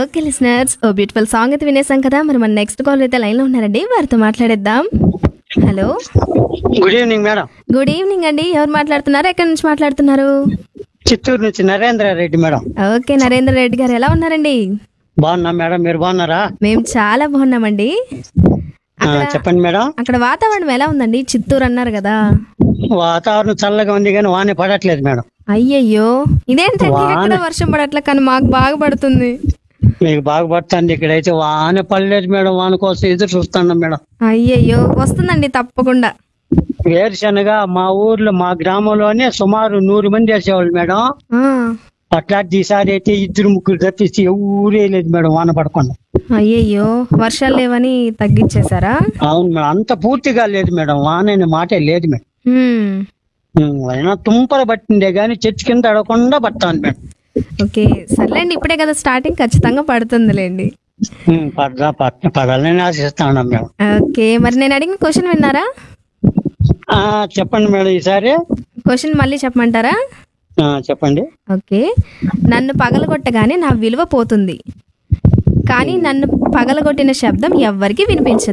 Okay listeners ఓ beautiful song అయితే వినేసాం కదా మరి మన నెక్స్ట్ కాల్ అయితే లైన్లో ఉన్నారండి వారితో మాట్లాడేద్దాం hello good evening madam good evening అండి ఎవరు మాట్లాడుతున్నారు ఎక్కడి నుంచి మాట్లాడుతున్నారు చిత్తూరు నుంచి నరేంద్ర రెడ్డి మేడం ఓకే నరేంద్ర రెడ్డి గారు ఎలా ఉన్నారండి బాగున్నా మేడం మీరు బాగున్నారా మేము చాలా బాగున్నామండి ఆ, చెప్పండి మేడం అక్కడ వాతావరణం ఎలా ఉందండి చిత్తూరు అన్నారు కదా వాతావరణం చల్లగా ఉంది కానీ వాన పడట్లేదు మేడం అయ్యయ్యో ఇదేంటండి ఎక్కడ వర్షం పడట్లే కానీ మాకు బాగా పడుతుంది మీకు బాగా పడుతుంది ఇక్కడైతే వాన పడలేదు మేడం వాన కోసం ఎదురు చూస్తున్నాం మేడం అయ్యయ్యో వస్తుందండి తప్పకుండా వేరుశనగ మా ఊర్లో మా గ్రామంలోనే సుమారు నూరు మంది వేసేవాళ్ళు మేడం ఆ, అట్లాంటి ఈసారి అయితే ఇద్దరు ముగ్గురు తప్పించి ఎవరే లేదు మేడం వాన పడకుండా అయ్యయ్యో వర్షాలు లేవని తగ్గించేశారా అవును మేడం అంత పూర్తిగా లేదు మేడం వాన అనే మాటే లేదు మేడం హ్మ్. ఉం, అయినా తుంపర పట్టిందే కానీ చెట్టు కింద అడగకుండా పట్టాను మేడం ఓకే సర్లేండి ఇప్పుడే కదా స్టార్టింగ్ ఖచ్చితంగా పడుతుందిలేండి ఉం, పడదా పట్ట పడాలని ఆశిస్తాను మేడం ఓకే మరి నేను అడిగిన క్వశ్చన్ విన్నారా ఆ, చెప్పండి మేడం ఈసారి క్వశ్చన్ మళ్ళీ చెప్పమంటారా ఆ, చెప్పండి ఓకే నన్ను పగలగొట్టగానే నా విలువ పోతుంది కానీ నన్ను పగలగొట్టిన శబ్దం ఎవ్వరికి వినిపించదు